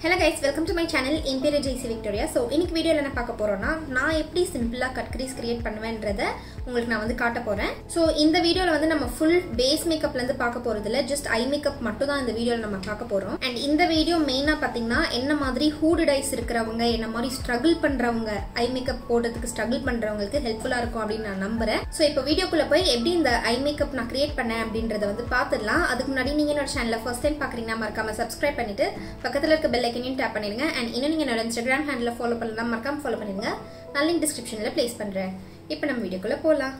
hello guys welcome to my channel imperial Jaisy Victoria so இன்னைக்கு வீடியோவில் என்ன பார்க்க போகிறோம்னா நான் எப்படி சிம்பிளாக கட் கிரீஸ் கிரியேட் பண்ணுவேன்றத உங்களுக்கு நான் வந்து காட்ட போகிறேன் ஸோ இந்த வீடியோவில் வந்து நம்ம ஃபுல் பேஸ் மேக்கப்லேருந்து பார்க்க போகிறது இல்லை ஜஸ்ட் ஐ மேக்கப் மட்டும் தான் இந்த வீடியோவில் நம்ம பார்க்க போகிறோம் அண்ட் இந்த வீடியோ மெயினாக பார்த்தீங்கன்னா என்ன மாதிரி ஹூடு டைஸ் இருக்கிறவங்க என்ன மாதிரி ஸ்ட்ரகிள் பண்ணுறவங்க ஐ மேக்கப் போடுறதுக்கு ஸ்ட்ரகிள் பண்ணுறவங்களுக்கு ஹெல்ப்ஃபுல்லாக இருக்கும் அப்படின்னு நான் நம்புறேன் ஸோ இப்போ வீடியோக்குள்ளே போய் எப்படி இந்த ஐ மேக்கப் நான் கிரியேட் பண்ணேன் அப்படின்றத வந்து பார்த்துடலாம் அதுக்கு முன்னாடி நீங்கள் என்னோட சேனலில் ஃபர்ஸ்ட் டைம் பார்க்குறீங்கன்னா மறக்காம சப்ஸ்கிரைப் பண்ணிட்டு பக்கத்தில் இருக்க பெல் ஐக்கனையும் டேப் பண்ணிடுங்க அண்ட் இன்னும் நீங்கள் என்னோட இன்ஸ்டாகிராம் ஹேண்டில் ஃபாலோ பண்ணலாம் மறக்காம ஃபாலோ பண்ணிடுங்க நான் லிங்க் டிஸ்கிரிப்ஷனில் ப்ளேஸ் பண்ணுறேன் இப்போ நம்ம வீடியோக்குள்ளே போகலாம்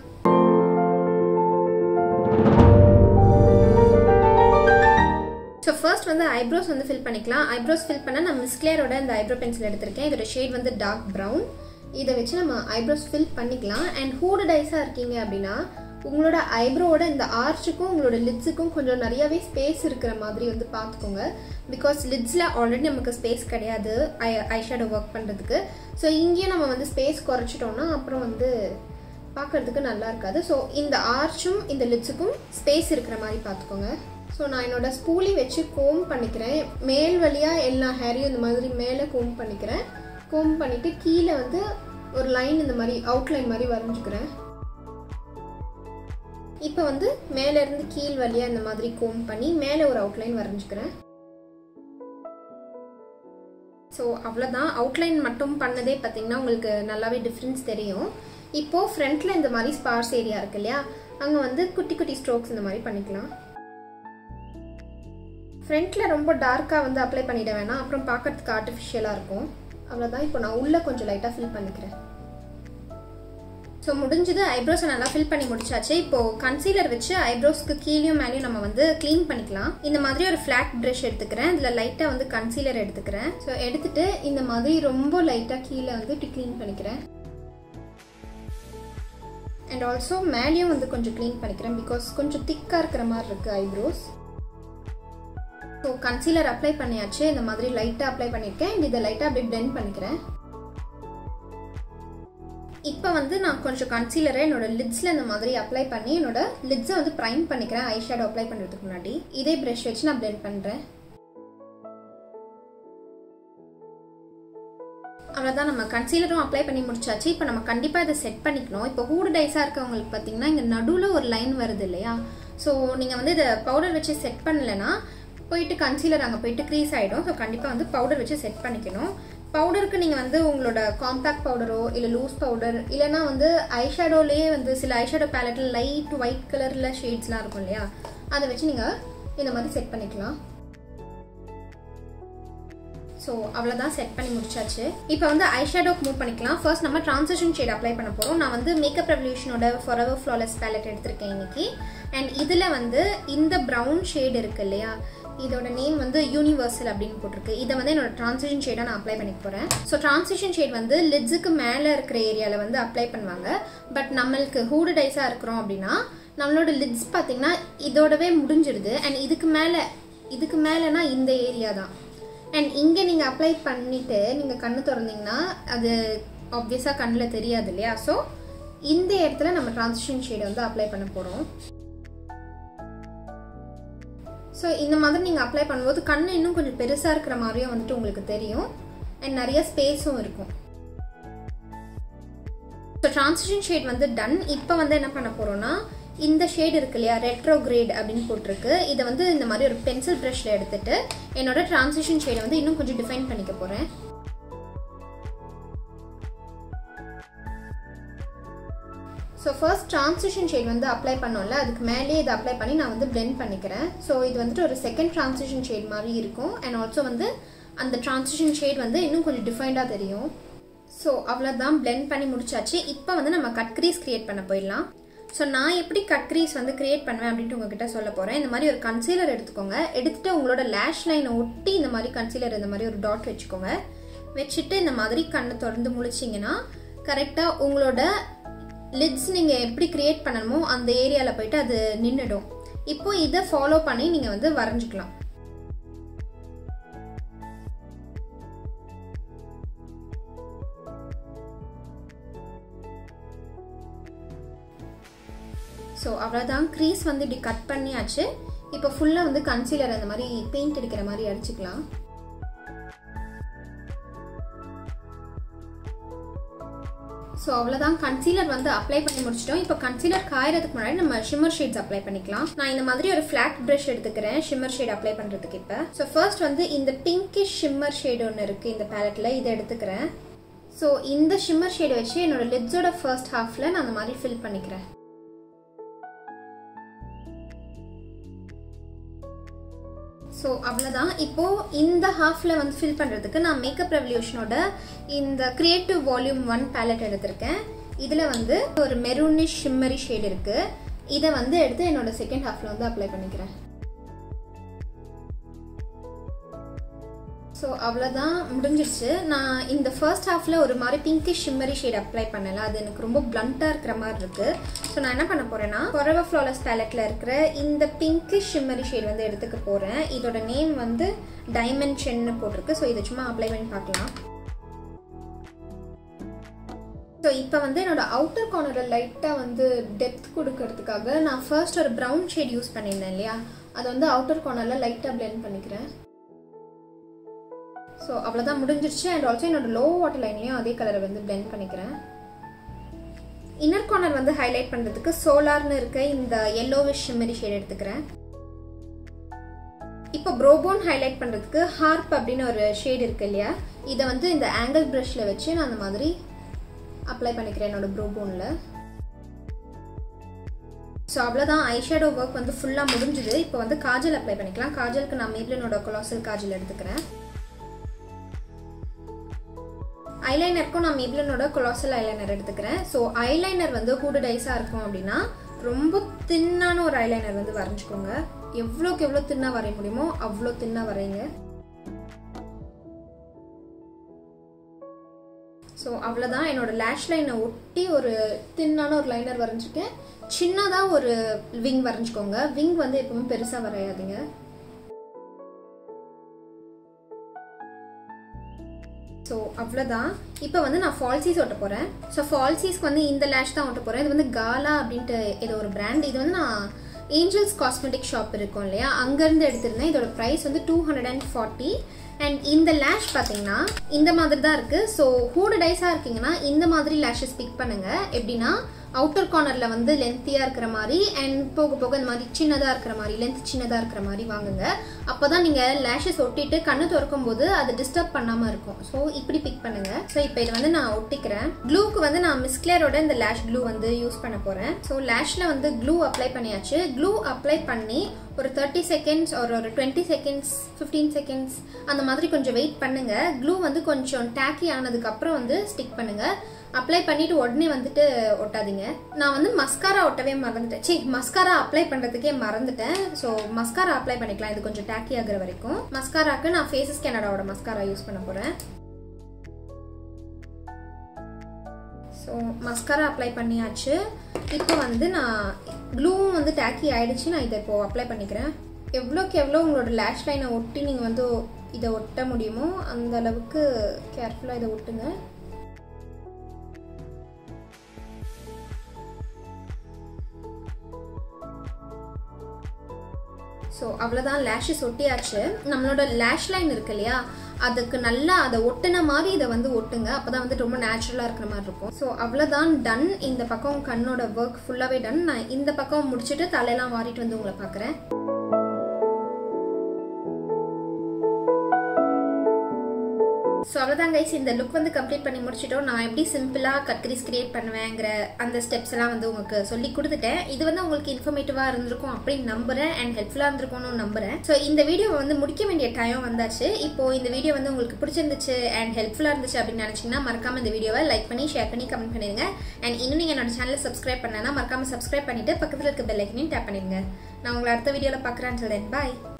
ஸோ ஃபர்ஸ்ட் வந்து ஐப்ரோஸ் வந்து ஃபில் பண்ணிக்கலாம் ஐப்ரோஸ் ஃபில் பண்ண நான் மிஸ்கிளியரோட இந்த ஐப்ரோ பென்சில் எடுத்திருக்கேன் இதோட ஷேட் வந்து டார்க் ப்ரௌன் இதை வச்சு நம்ம ஐப்ரோஸ் ஃபில் பண்ணிக்கலாம் அண்ட் ஹூடு டைஸாக இருக்கீங்க அப்படின்னா உங்களோட ஐப்ரோவோட இந்த ஆர்ச்சுக்கும் உங்களோட லிட்ஸுக்கும் கொஞ்சம் நிறையவே ஸ்பேஸ் இருக்கிற மாதிரி வந்து பார்த்துக்கோங்க பிகாஸ் லிட்ஸில் ஆல்ரெடி நமக்கு ஸ்பேஸ் கிடையாது ஐ ஐஷேடோ ஒர்க் பண்ணுறதுக்கு ஸோ இங்கேயும் நம்ம வந்து ஸ்பேஸ் குறைச்சிட்டோம்னா அப்புறம் வந்து பார்க்கறதுக்கு நல்லா இருக்காது ஸோ இந்த ஆர்ச்சும் இந்த லிட்ஸுக்கும் ஸ்பேஸ் இருக்கிற மாதிரி பார்த்துக்கோங்க ஸோ நான் என்னோட ஸ்பூலி வச்சு கோம் பண்ணிக்கிறேன் மேல் வழியாக எல்லா ஹேரையும் இந்த மாதிரி மேலே கோம் பண்ணிக்கிறேன் கோம் பண்ணிவிட்டு கீழே வந்து ஒரு லைன் இந்த மாதிரி அவுட்லைன் மாதிரி வரைஞ்சிக்கிறேன் இப்போ வந்து மேலேருந்து கீழ் வழியாக இந்த மாதிரி கோம் பண்ணி மேலே ஒரு அவுட்லைன் வரைஞ்சிக்கிறேன் ஸோ அவ்வளோதான் அவுட்லைன் மட்டும் பண்ணதே பார்த்தீங்கன்னா உங்களுக்கு நல்லாவே டிஃப்ரென்ஸ் தெரியும் இப்போது ஃப்ரண்ட்டில் இந்த மாதிரி ஸ்பார்ஸ் ஏரியா இருக்கு இல்லையா அங்கே வந்து குட்டி குட்டி ஸ்ட்ரோக்ஸ் இந்த மாதிரி பண்ணிக்கலாம் ஃப்ரண்ட்டில் ரொம்ப டார்க்காக வந்து அப்ளை பண்ணிட வேணாம் அப்புறம் பார்க்கறதுக்கு ஆர்டிஃபிஷியலாக இருக்கும் அவ்வளோதான் இப்போ நான் உள்ளே கொஞ்சம் லைட்டாக ஃபில் பண்ணிக்கிறேன் ஸோ முடிஞ்சது ஐப்ரோஸை நல்லா ஃபில் பண்ணி முடிச்சாச்சு இப்போ கன்சீலர் வச்சு ஐப்ரோஸ்க்கு கீழேயும் மேலேயும் நம்ம வந்து க்ளீன் பண்ணிக்கலாம் இந்த மாதிரி ஒரு ஃப்ளாட் ப்ரஷ் எடுத்துக்கிறேன் இதில் லைட்டாக வந்து கன்சீலர் எடுத்துக்கிறேன் ஸோ எடுத்துட்டு இந்த மாதிரி ரொம்ப லைட்டாக கீழே வந்து இப்படி க்ளீன் பண்ணிக்கிறேன் அண்ட் ஆல்சோ மேலேயும் வந்து கொஞ்சம் க்ளீன் பண்ணிக்கிறேன் பிகாஸ் கொஞ்சம் திக்காக இருக்கிற மாதிரி இருக்குது ஐப்ரோஸ் ஸோ கன்சீலர் அப்ளை பண்ணியாச்சு இந்த மாதிரி லைட்டாக அப்ளை பண்ணியிருக்கேன் அண்ட் இதை லைட்டாக அப்படியே பிளெண்ட் பண்ணிக்கிறேன் இப்போ வந்து நான் கொஞ்சம் கன்சீலரை என்னோட லிட்ஸில் இந்த மாதிரி அப்ளை பண்ணி என்னோட லிட்ஸை வந்து ப்ரைம் பண்ணிக்கிறேன் ஐ ஷேடோ அப்ளை பண்ணுறதுக்கு முன்னாடி இதே ப்ரஷ் வச்சு நான் பிளெண்ட் பண்ணுறேன் அவ்வளோதான் நம்ம கன்சீலரும் அப்ளை பண்ணி முடிச்சாச்சு இப்போ நம்ம கண்டிப்பாக இதை செட் பண்ணிக்கணும் இப்போ ஹூடு டைஸாக இருக்கவங்களுக்கு பார்த்தீங்கன்னா இங்கே நடுவில் ஒரு லைன் வருது இல்லையா ஸோ நீங்கள் வந்து இதை பவுடர் வச்சு செட் பண்ணலைன்னா போயிட்டு கன்சீலர் அங்கே போயிட்டு க்ரீஸ் ஆகிடும் ஸோ கண்டிப்பாக வந்து பவுடர் வச்சு செட் பண்ணிக்கணும் பவுடருக்கு நீங்கள் வந்து உங்களோட காம்பேக்ட் பவுடரோ இல்லை லூஸ் பவுடர் இல்லைனா வந்து ஐஷேடோலேயே வந்து சில ஐஷேடோ பேலட்டில் லைட் ஒயிட் கலரில் ஷேட்ஸ்லாம் இருக்கும் இல்லையா அதை வச்சு நீங்கள் இந்த மாதிரி செட் பண்ணிக்கலாம் ஸோ அவ்வளோதான் செட் பண்ணி முடிச்சாச்சு இப்போ வந்து ஐஷேடோக்கு மூவ் பண்ணிக்கலாம் ஃபர்ஸ்ட் நம்ம ட்ரான்சிஷன் ஷேட் அப்ளை பண்ண போகிறோம் நான் வந்து மேக்கப் ரெவல்யூஷனோட ஃபொரவர் ஃப்ளாலஸ் பேலட் எடுத்திருக்கேன் இன்னைக்கு அண்ட் இதில் வந்து இந்த ப்ரௌன் ஷேட் இருக்கு இல்லையா இதோட நேம் வந்து யூனிவர்சல் அப்படின்னு போட்டிருக்கு இதை வந்து என்னோட ட்ரான்சிஷன் ஷேடாக நான் அப்ளை பண்ணிக்க போகிறேன் ஸோ ட்ரான்சிஷன் ஷேட் வந்து லிட்ஸுக்கு மேலே இருக்கிற ஏரியாவில் வந்து அப்ளை பண்ணுவாங்க பட் நம்மளுக்கு ஹூடு டைஸாக இருக்கிறோம் அப்படின்னா நம்மளோட லிட்ஸ் பார்த்தீங்கன்னா இதோடவே முடிஞ்சிடுது அண்ட் இதுக்கு மேலே இதுக்கு மேலேனா இந்த ஏரியா தான் அண்ட் இங்கே நீங்கள் அப்ளை பண்ணிவிட்டு நீங்கள் கண்ணு திறந்தீங்கன்னா அது ஆப்வியஸாக கண்ணில் தெரியாது இல்லையா ஸோ இந்த இடத்துல நம்ம ட்ரான்சிஷன் ஷேடை வந்து அப்ளை பண்ண போகிறோம் ஸோ இந்த மாதிரி நீங்கள் அப்ளை பண்ணும்போது கண் இன்னும் கொஞ்சம் பெருசாக இருக்கிற மாதிரியும் வந்துட்டு உங்களுக்கு தெரியும் அண்ட் நிறைய ஸ்பேஸும் இருக்கும் ஸோ ட்ரான்சிஷன் ஷேட் வந்து டன் இப்போ வந்து என்ன பண்ண போகிறோம்னா இந்த ஷேட் இருக்கு இல்லையா ரெட்ரோ கிரேட் அப்படின்னு போட்டிருக்கு இதை வந்து இந்த மாதிரி ஒரு பென்சில் ப்ரஷில் எடுத்துட்டு என்னோட ட்ரான்சிஷன் ஷேடை வந்து இன்னும் கொஞ்சம் டிஃபைன் பண்ணிக்க போகிறேன் ஸோ ஃபர்ஸ்ட் ட்ரான்சிஷன் ஷேட் வந்து அப்ளை பண்ணோம்ல அதுக்கு மேலேயே இதை அப்ளை பண்ணி நான் வந்து பிளெண்ட் பண்ணிக்கிறேன் ஸோ இது வந்துட்டு ஒரு செகண்ட் ட்ரான்சிஷன் ஷேட் மாதிரி இருக்கும் அண்ட் ஆல்சோ வந்து அந்த ட்ரான்சிஷன் ஷேட் வந்து இன்னும் கொஞ்சம் டிஃபைண்டாக தெரியும் ஸோ அவ்வளோதான் பிளெண்ட் பண்ணி முடிச்சாச்சு இப்போ வந்து நம்ம கட் க்ரீஸ் க்ரியேட் பண்ண போயிடலாம் ஸோ நான் எப்படி கட் க்ரீஸ் வந்து க்ரியேட் பண்ணுவேன் அப்படின்ட்டு உங்ககிட்ட சொல்ல போகிறேன் இந்த மாதிரி ஒரு கன்சீலர் எடுத்துக்கோங்க எடுத்துகிட்டு உங்களோட லேஷ் லைனை ஒட்டி இந்த மாதிரி கன்சீலர் இந்த மாதிரி ஒரு டாட் வச்சுக்கோங்க வச்சுட்டு இந்த மாதிரி கண்ணை தொடர்ந்து முழிச்சிங்கன்னா கரெக்டாக உங்களோட லிட்ஸ் நீங்கள் எப்படி க்ரியேட் பண்ணணுமோ அந்த ஏரியாவில் போயிட்டு அது நின்றுடும் இப்போ இதை ஃபாலோ பண்ணி நீங்கள் வந்து வரைஞ்சிக்கலாம் ஸோ அவ்வளோதான் க்ரீஸ் வந்து இப்படி கட் பண்ணியாச்சு இப்போ ஃபுல்லாக வந்து கன்சீலர் அந்த மாதிரி பெயிண்ட் அடிக்கிற மாதிரி அடிச்சுக்கலாம் ஸோ அவ்வளோதான் கன்சீலர் வந்து அப்ளை பண்ணி முடிச்சிட்டோம் இப்போ கன்சீலர் காயறதுக்கு முன்னாடி நம்ம ஷிம்மர் ஷேட்ஸ் அப்ளை பண்ணிக்கலாம் நான் இந்த மாதிரி ஒரு ஃப்ளாட் ப்ரஷ் எடுத்துக்கிறேன் ஷிம்மர் ஷேட் அப்ளை பண்ணுறதுக்கு இப்போ ஸோ ஃபர்ஸ்ட் வந்து இந்த பிங்கிஷ் ஷிம்மர் ஷேட் ஒன்று இருக்குது இந்த பேலட்டில் இதை எடுத்துக்கிறேன் ஸோ இந்த ஷிம்மர் ஷேடை வச்சு என்னோட லிப்ஸோட ஃபர்ஸ்ட் ஹாஃபில் நான் அந்த மாதிரி ஃபில் பண்ணிக்கிறேன் ஸோ அவ்வளோதான் இப்போது இந்த ஹாஃபில் வந்து ஃபில் பண்ணுறதுக்கு நான் மேக்கப் ரெவல்யூஷனோட இந்த க்ரியேட்டிவ் வால்யூம் ஒன் பேலட் எடுத்திருக்கேன் இதில் வந்து ஒரு மெரூனிஷ் ஷிம்மரி ஷேட் இருக்குது இதை வந்து எடுத்து என்னோட செகண்ட் ஹாஃபில் வந்து அப்ளை பண்ணிக்கிறேன் ஸோ அவ்வளோதான் முடிஞ்சிருச்சு நான் இந்த ஃபர்ஸ்ட் ஹாஃபில் ஒரு மாதிரி பிங்கிஷ் ஷிம்மரி ஷேட் அப்ளை பண்ணல அது எனக்கு ரொம்ப பிளண்ட்டாக இருக்கிற மாதிரி இருக்குது ஸோ நான் என்ன பண்ண போகிறேன்னா கொரவ ஃப்ளாலஸ் பேலட்டில் இருக்கிற இந்த பிங்கிஷ் ஷிம்மரி ஷேட் வந்து எடுத்துக்க போகிறேன் இதோட நேம் வந்து டைமென்ஷன்னு போட்டிருக்கு ஸோ இதை சும்மா அப்ளை பண்ணி பார்க்கலாம் ஸோ இப்போ வந்து என்னோட அவுட்டர் கார்னரில் லைட்டாக வந்து டெப்த் கொடுக்கறதுக்காக நான் ஃபர்ஸ்ட் ஒரு ப்ரௌன் ஷேட் யூஸ் பண்ணியிருந்தேன் இல்லையா அதை வந்து அவுட்டர் கார்னரில் லைட்டாக பிளெண்ட் பண்ணிக்கிறேன் ஸோ அவ்வளோதான் முடிஞ்சிருச்சு அண்ட் ஆல்சோ என்னோட லோ வாட்டர் லைன்லேயும் அதே கலரை வந்து பிளெண்ட் பண்ணிக்கிறேன் இன்னர் கார்னர் வந்து ஹைலைட் பண்ணுறதுக்கு சோலார்னு இருக்க இந்த எல்லோவிஷ் ஷிம்மரி ஷேட் எடுத்துக்கிறேன் இப்போ ப்ரோபோன் ஹைலைட் பண்ணுறதுக்கு ஹார்ப் அப்படின்னு ஒரு ஷேட் இருக்கு இல்லையா இதை வந்து இந்த ஆங்கிள் ப்ரஷில் வச்சு நான் அந்த மாதிரி அப்ளை பண்ணிக்கிறேன் என்னோட ப்ரோபோனில் ஸோ அவ்வளோதான் ஐஷேடோ ஒர்க் வந்து ஃபுல்லாக முடிஞ்சுது இப்போ வந்து காஜல் அப்ளை பண்ணிக்கலாம் காஜலுக்கு நான் மேப்ளினோட கொலாசல் காஜல் எடுத்துக்கிறேன் ஐலைனருக்கும் நான் மேப்ளினோட கொலாசல் ஐலைனர் எடுத்துக்கிறேன் ஸோ ஐலைனர் வந்து ஹூடட் ஐஸாக இருக்கும் அப்படின்னா ரொம்ப தின்னான ஒரு ஐலைனர் வந்து வரைஞ்சிக்கோங்க எவ்வளோக்கு எவ்வளோ தின்னாக வரைய முடியுமோ அவ்வளோ தின்னாக வரைங்க ஸோ அவ்வளோதான் என்னோட லேஷ் லைனை ஒட்டி ஒரு தின்னான ஒரு லைனர் வரைஞ்சிருக்கேன் சின்னதாக ஒரு விங் வரைஞ்சிக்கோங்க விங் வந்து எப்பவுமே பெருசாக வரையாதீங்க ஸோ அவ்வளோதான் இப்போ வந்து நான் ஃபால்சீஸ் ஒட்ட போகிறேன் ஸோ ஃபால்சீஸ்க்கு வந்து இந்த லேஷ் தான் ஒட்ட போகிறேன் இது வந்து காலா அப்படின்ட்டு ஏதோ ஒரு பிராண்ட் இது வந்து நான் ஏஞ்சல்ஸ் காஸ்மெட்டிக் ஷாப் இருக்கும் இல்லையா அங்கேருந்து எடுத்திருந்தேன் இதோட ப்ரைஸ் வந்து two hundred and forty and இந்த லேஷ் பார்த்தீங்கன்னா இந்த மாதிரி தான் இருக்குது ஸோ ஹூடு டைஸாக இருக்கீங்கன்னா இந்த மாதிரி லேஷஸ் பிக் பண்ணுங்கள் எப்படின்னா அவுட்டர் கார்னரில் வந்து லென்த்தியாக இருக்கிற மாதிரி அண்ட் போக போக இந்த மாதிரி சின்னதாக இருக்கிற மாதிரி லென்த் சின்னதாக இருக்கிற மாதிரி வாங்குங்க அப்போ தான் நீங்கள் லேஷஸ் ஒட்டிட்டு கண்ணு திறக்கும் போது அது டிஸ்டர்ப் பண்ணாமல் இருக்கும் ஸோ இப்படி பிக் பண்ணுங்கள் ஸோ இப்போ இதை வந்து நான் ஒட்டிக்கிறேன் க்ளூக்கு வந்து நான் மிஸ்கிளேரோட இந்த லேஷ் க்ளூ வந்து யூஸ் பண்ண போகிறேன் ஸோ லேஷில் வந்து க்ளூ அப்ளை பண்ணியாச்சு க்ளூ அப்ளை பண்ணி ஒரு தேர்ட்டி செகண்ட்ஸ் ஒரு ஒரு டுவெண்ட்டி செகண்ட்ஸ் ஃபிஃப்டீன் செகண்ட்ஸ் அந்த மாதிரி கொஞ்சம் வெயிட் பண்ணுங்கள் க்ளூ வந்து கொஞ்சம் டேக்கி ஆனதுக்கப்புறம் வந்து ஸ்டிக் பண்ணுங்கள் அப்ளை பண்ணிட்டு உடனே வந்துட்டு ஒட்டாதீங்க நான் வந்து மஸ்காரா ஒட்டவே மறந்துட்டேன் சி மஸ்காரா அப்ளை பண்ணுறதுக்கே மறந்துட்டேன் ஸோ மஸ்காரா அப்ளை பண்ணிக்கலாம் இது கொஞ்சம் டேக்கி ஆகுற வரைக்கும் மஸ்காராக்கு நான் ஃபேஸஸ் கனடாவோட மஸ்காரா யூஸ் பண்ண போகிறேன் ஸோ மஸ்காரா அப்ளை பண்ணியாச்சு இப்போ வந்து நான் க்ளூவும் வந்து டேக்கி ஆயிடுச்சு நான் இதை இப்போ அப்ளை பண்ணிக்கிறேன் எவ்வளோக்கு எவ்வளோ உங்களோட லேஷ் லைனை ஒட்டி நீங்கள் வந்து இதை ஒட்ட முடியுமோ அந்த அளவுக்கு கேர்ஃபுல்லாக இதை ஒட்டுங்க ஸோ அவ்வளோதான் லேஷஸ் ஒட்டியாச்சு நம்மளோட லேஷ் லைன் இருக்கு இல்லையா அதுக்கு நல்லா அதை ஒட்டின மாதிரி இதை வந்து ஒட்டுங்க அப்போ தான் வந்து ரொம்ப நேச்சுரலாக இருக்கிற மாதிரி இருக்கும் ஸோ அவ்வளோதான் டன் இந்த பக்கம் கண்ணோட ஒர்க் ஃபுல்லாகவே டன் நான் இந்த பக்கம் முடிச்சுட்டு தலையெல்லாம் வாரிட்டு வந்து உங்களை பார்க்குறேன் ஸோ அவ்வளோதான் கைஸ் இந்த லுக் வந்து கம்ப்ளீட் பண்ணி முடிச்சிட்டோம் நான் எப்படி சிம்பிளாக கட்கரிஸ் கிரியேட் பண்ணுவேங்கிற அந்த ஸ்டெப்ஸ் எல்லாம் வந்து உங்களுக்கு சொல்லி கொடுத்துட்டேன் இது வந்து உங்களுக்கு இன்ஃபர்மேட்டிவாக இருந்திருக்கும் அப்படின்னு நம்புறேன் அண்ட் ஹெல்ப்ஃபுல்லாக இருந்திருக்கும்னு நம்புறேன் ஸோ இந்த வீடியோவை வந்து முடிக்க வேண்டிய டைம் வந்தாச்சு இப்போ இந்த வீடியோ வந்து உங்களுக்கு பிடிச்சிருந்துச்சு அண்ட் ஹெல்ப்ஃபுல்லாக இருந்துச்சு அப்படின்னு நினச்சிங்கன்னா மறக்காம இந்த வீடியோவை லைக் பண்ணி ஷேர் பண்ணி கமெண்ட் பண்ணிடுங்க அண்ட் இன்னும் நீங்கள் என்னோட சேனலை சப்ஸ்கிரைப் பண்ணனா மறக்காம சப்ஸ்கிரைப் பண்ணிட்டு பக்கத்தில் இருக்க பெல் ஐக்கனையும் டேப் பண்ணிடுங்க நான் உங்களை அடுத்த வீடியோவில் பார்க்குறேன் தென் பாய்